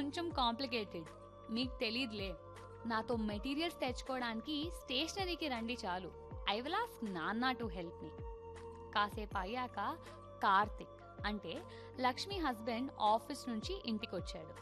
కొంచెం కాంప్లికేటెడ్ మీకు తెలీదులే నాతో మెటీరియల్స్ తెచ్చుకోవడానికి స్టేషనరీకి రండి చాలు ఐ విల్ ఆస్క్ నాన్న టు హెల్ప్ మీ కాసేపు అయ్యాక కార్తిక్ అంటే లక్ష్మి హస్బెండ్ ఆఫీస్ నుంచి ఇంటికి వచ్చాడు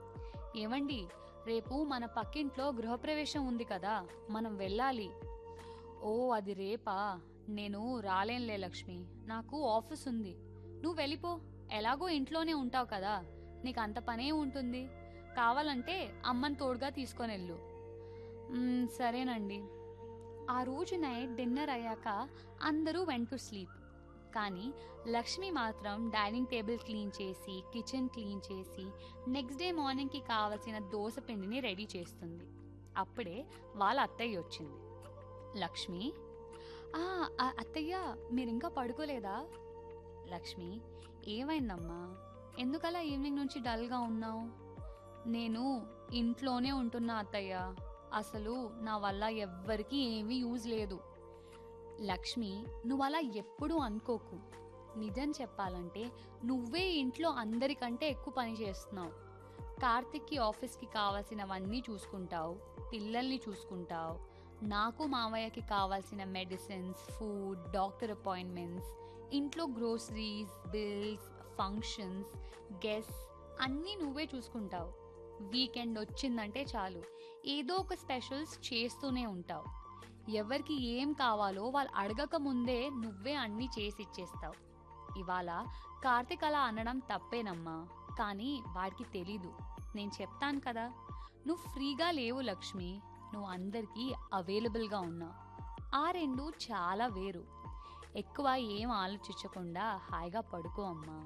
ఏమండి రేపు మన పక్కింట్లో గృహప్రవేశం ఉంది కదా మనం వెళ్ళాలి ఓ అది రేపా నేను రాలేనులే లక్ష్మి నాకు ఆఫీస్ ఉంది నువ్వు వెళ్ళిపో ఎలాగో ఇంట్లోనే ఉంటావు కదా నీకు అంత పనే ఉంటుంది కావాలంటే అమ్మని తోడుగా తీసుకొని వెళ్ళు "మ్మ్, సరేనండి ఆ రోజు నైట్ డిన్నర్ అయ్యాక అందరూ వెంట్ టు స్లీప్ కానీ లక్ష్మి మాత్రం డైనింగ్ టేబుల్ క్లీన్ చేసి కిచెన్ క్లీన్ చేసి నెక్స్ట్ డే మార్నింగ్కి కావలసిన దోశ పిండిని రెడీ చేస్తుంది అప్పుడే వాళ్ళ అత్తయ్య వచ్చింది లక్ష్మి "ఆ, ఆ, అత్తయ్య మీరు ఇంకా పడుకోలేదా లక్ష్మి ఏమైందమ్మా ఎందుకలా ఈవినింగ్ నుంచి డల్గా ఉన్నావు నేను ఇంట్లోనే ఉంటున్నా అత్తయ్య అసలు నా వల్ల ఎవ్వరికీ ఏమీ యూజ్ లేదు లక్ష్మి నువ్వు అలా ఎప్పుడూ అనుకోకు నిజం చెప్పాలంటే నువ్వే ఇంట్లో అందరికంటే ఎక్కువ పని చేస్తున్నావు కార్తిక్కి ఆఫీస్కి కావాల్సినవన్నీ చూసుకుంటావు పిల్లల్ని చూసుకుంటావు నాకు మామయ్యకి కావాల్సిన మెడిసిన్స్ ఫుడ్ డాక్టర్ అపాయింట్మెంట్స్ ఇంట్లో గ్రోసరీస్ బిల్స్ ఫంక్షన్స్ గెస్ట్ అన్నీ నువ్వే చూసుకుంటావు వీకెండ్ వచ్చిందంటే చాలు ఏదో ఒక స్పెషల్స్ చేస్తూనే ఉంటావు ఎవరికి ఏం కావాలో వాళ్ళు అడగక ముందే నువ్వే అన్నీ చేసి ఇచ్చేస్తావు ఇవాళ కార్తిక్ అలా అనడం తప్పేనమ్మా కానీ వాడికి తెలీదు నేను చెప్తాను కదా నువ్వు ఫ్రీగా లేవు లక్ష్మి నువ్వు అందరికీ అవైలబుల్గా ఉన్నావు ఆ రెండు చాలా వేరు ఎక్కువ ఏం ఆలోచించకుండా హాయిగా పడుకో అమ్మా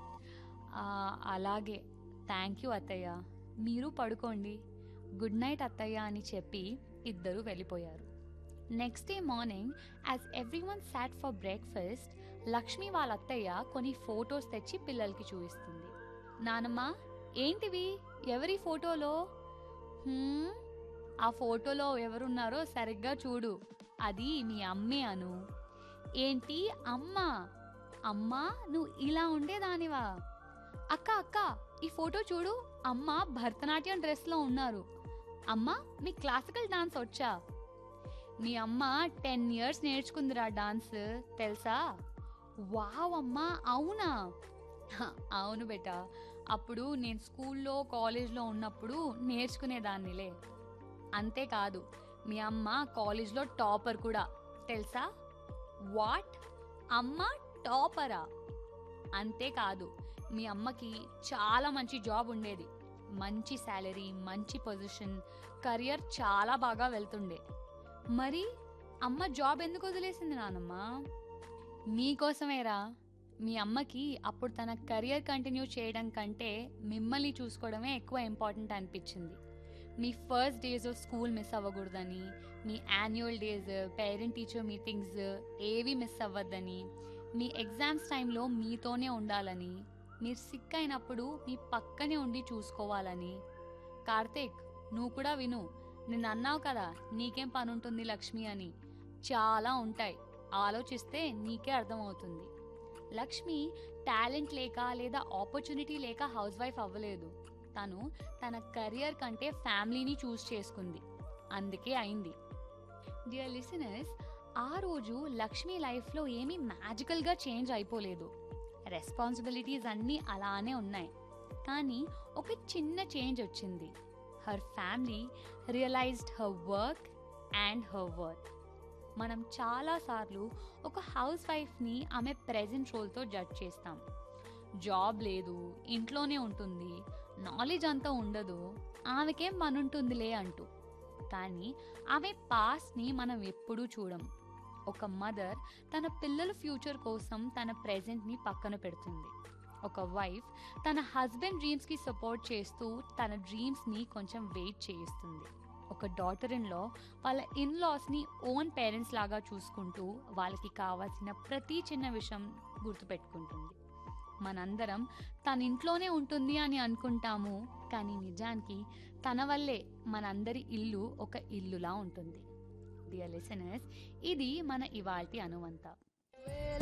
"ఆ, అలాగే థ్యాంక్ యూ అత్తయ్య మీరు పడుకోండి గుడ్ నైట్ అత్తయ్య అని చెప్పి ఇద్దరు వెళ్ళిపోయారు next day morning as everyone sat for breakfast Lakshmi వాళ్ళ అత్తయ్య కొన్ని ఫొటోస్ తెచ్చి పిల్లలకి చూపిస్తుంది నానమ్మ ఏంటివి ఎవరి ఫోటోలో "హ్మ్, ఆ ఫోటోలో ఎవరున్నారో సరిగ్గా చూడు అది మీ అమ్మే అను ఏంటి అమ్మ అమ్మా నువ్వు ఇలా ఉండేదానివా అక్క అక్క ఈ ఫోటో చూడు అమ్మ భరతనాట్యం డ్రెస్లో ఉన్నారు అమ్మ మీ క్లాసికల్ డాన్స్ వచ్చా మీ అమ్మ టెన్ ఇయర్స్ నేర్చుకుందిరా డాన్స్ తెలుసా వావ్ అమ్మా అవునా హ, అవును బేట అప్పుడు నేను స్కూల్లో కాలేజ్లో ఉన్నప్పుడు నేర్చుకునేదాన్నిలే అంతేకాదు మీ అమ్మ కాలేజ్లో టాపర్ కూడా తెలుసా వాట్ అమ్మ టాపరా అంతేకాదు మీ అమ్మకి చాలా మంచి జాబ్ ఉండేది మంచి శాలరీ మంచి పొజిషన్ కెరియర్ చాలా బాగా వెళ్తుండే మరి అమ్మ జాబ్ ఎందుకు వదిలేసింది నానమ్మ మీకోసమేరా మీ అమ్మకి అప్పుడు తన కెరియర్ కంటిన్యూ చేయడం కంటే మిమ్మల్ని చూసుకోవడమే ఎక్కువ ఇంపార్టెంట్ అనిపించింది మీ first days of school miss అవ్వకూడదని మీ annual days parent teacher meetings ఏవి మిస్ అవ్వద్దని మీ ఎగ్జామ్స్ టైంలో మీతోనే ఉండాలని మీరు సిక్ అయినప్పుడు మీ పక్కనే ఉండి చూసుకోవాలని కార్తీక్ నువ్వు కూడా విను నిన్ను అన్నావు కదా నీకేం పని ఉంటుంది లక్ష్మి అని చాలా ఉంటాయి ఆలోచిస్తే నీకే అర్థమవుతుంది లక్ష్మి టాలెంట్ లేక లేదా ఆపర్చునిటీ లేక హౌస్ వైఫ్ అవ్వలేదు తను తన కెరియర్ కంటే ఫ్యామిలీని చూస్ చేసుకుంది అందుకే అయింది డియర్ లిసనర్స్ ఆ రోజు లక్ష్మి లైఫ్లో ఏమీ మ్యాజికల్గా చేంజ్ అయిపోలేదు రెస్పాన్సిబిలిటీస్ అన్నీ అలానే ఉన్నాయి కానీ ఒక చిన్న చేంజ్ వచ్చింది her family realized her work and her worth మనం చాలాసార్లు ఒక హౌస్ వైఫ్ని ఆమె ప్రెజెంట్ రోల్తో జడ్జ్ చేస్తాం జాబ్ లేదు ఇంట్లోనే ఉంటుంది నాలెడ్జ్ అంతా ఉండదు ఆమెకేం పని ఉంటుందిలే అంటూ కానీ ఆమె పాస్ట్ని మనం ఎప్పుడూ చూడం ఒక మదర్ తన పిల్లల ఫ్యూచర్ కోసం తన ప్రెజెంట్ని పక్కన పెడుతుంది ఒక వైఫ్ తన హస్బెండ్ డ్రీమ్స్కి సపోర్ట్ చేస్తూ తన డ్రీమ్స్ని కొంచెం వెయిట్ చేయిస్తుంది ఒక డాటర్ ఇన్లో వాళ్ళ ఇన్ లాస్ని ఓన్ పేరెంట్స్ లాగా చూసుకుంటూ వాళ్ళకి కావాల్సిన ప్రతి చిన్న విషయం గుర్తుపెట్టుకుంటుంది మనందరం తన ఇంట్లోనే ఉంటుంది అని అనుకుంటాము కానీ నిజానికి తన వల్లే మనందరి ఇల్లు ఒక ఇల్లులా ఉంటుంది డియర్ లిసనర్స్ ఇది మన ఇవాల్టి అనువంత